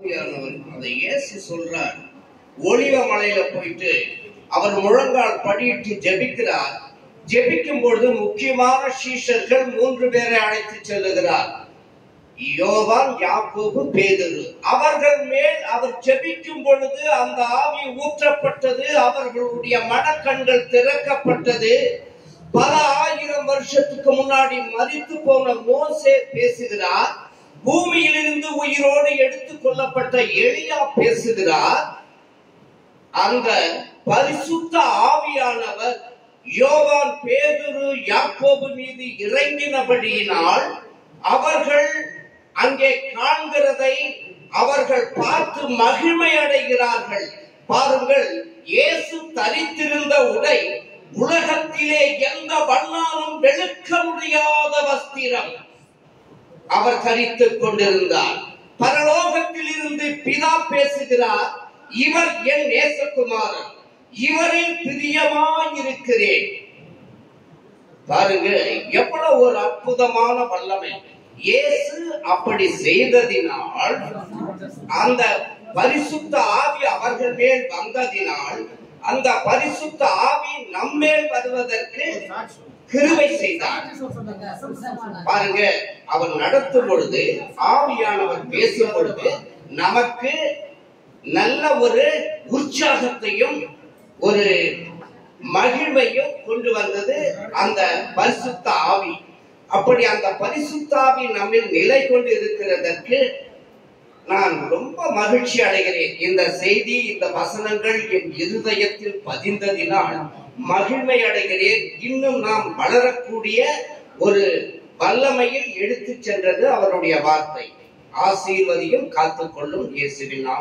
ஆவியானவர் அதை இயேசு சொல்றார் ஒளிவ மலையில போயிட்டு அவர் முழங்கால் படியிட்டு ஜெபிக்கிறார் ஜெபிக்கும் பொழுது முக்கியமான சீஷர்கள் மூன்று பேரை அழைத்து செல்லுகிறார் யோவான் யாக்கோபு பேதுரு அவர்கள் மேல் அவர் ஜெபிக்கும் பொழுது அந்த ஆவி ஊற்றப்பட்டது அவர்களுடைய மனக்கண்கள் திறக்கப்பட்டது பல ஆயிரம் வருஷத்துக்கு முன்னாடி மரித்து போன மோசே பேசுகிறார் பூமியிலிருந்து உயிரோடு எடுத்துக் கொள்ளப்பட்ட எலியா பேசுகிறார் அந்த பரிசுத்த ஆவியானவர் யோவான் பேதுரு யாக்கோபு மீது இறங்கினபடியினால் அவர்கள் அங்கே காண்கிறதை அவர்கள் பார்த்து மகிழ்மை அடைகிறார்கள் பாருங்கள் இயேசு தரித்திருந்த உடை உலகத்திலே எந்த வண்ணாலும் வெளுக்க முடியாத வஸ்திரம் அவர் தரித்துக் கொண்டிருந்தார் பரலோகத்தில் இருந்து பிதா பேசுகிறார் இவர் என் நேசகுமாரன் இவரில் பிரியமாயிருக்கிறேன் பாருங்க எவ்வளவு ஒரு அற்புதமான வல்லமை இயேசு அப்படி செய்ததினால் அந்த பரிசுத்த ஆவி அவர்கள் மேல் வந்ததினால் அந்த பரிசுத்த ஆவி நம்மேல் வருவதற்கு கிருபை செய்தார் பாருங்க அவர் நடத்தும் பொழுது ஆவியானவர் பேசும் பொழுது நமக்கு நல்ல ஒரு உற்சாகத்தையும் ஒரு மகிழ்வையும் கொண்டு வந்தது அந்த பரிசுத்த ஆவி அப்படி அந்த பரிசுத்த ஆவி நம்மில் நிலை கொண்டு இருக்கிறதற்கு நான் ரொம்ப மகிழ்ச்சி அடைகிறேன் இந்த செய்தி இந்த வசனங்கள் என் இருதயத்தில் பதிந்ததினால் மகிழ்மை அடைகிறேன் இன்னும் நாம் வளரக்கூடிய ஒரு வல்லமையில் எடுத்துச் சென்றது அவருடைய வார்த்தை ஆசீர்வதியும் காத்துக்கொள்ளும் இயேசுவின் நாமத்தில்.